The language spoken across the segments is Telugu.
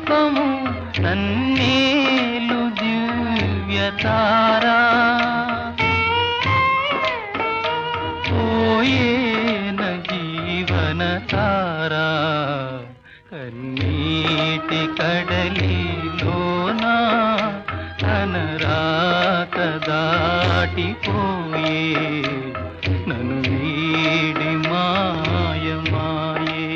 దీపము నన్నేలు దివ్య తారా పోయేన జీవన తారా కన్నీటి కడలిలోనా అనరాక దాటిపోయే నన్ను వీడి మాయమాయే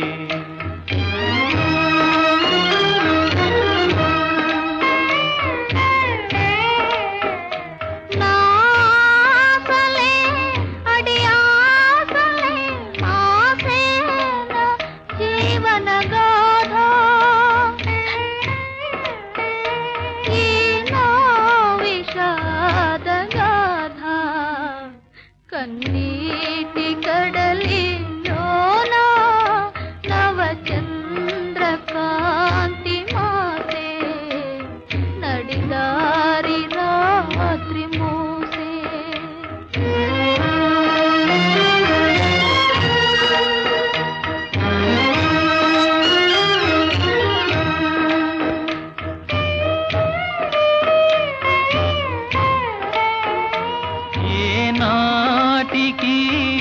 నాసలే అడియాసలే ఆసేన జీవన గాథ ఈ నా విషాద గాథ కన్నీటి కడలిలోన నవచంద్రకాంతి మాసే నడిదారి రాత్రి మూసే ఏ నాటికి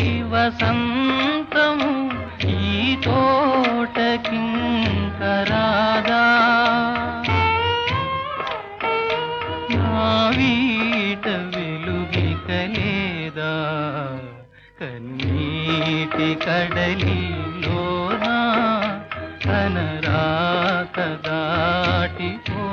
వసంతము ఈ తోటకింకరాదా నా వీట వెలుగికలేదా కన్నీటి కడలిలోనా కనరాక దాటిపో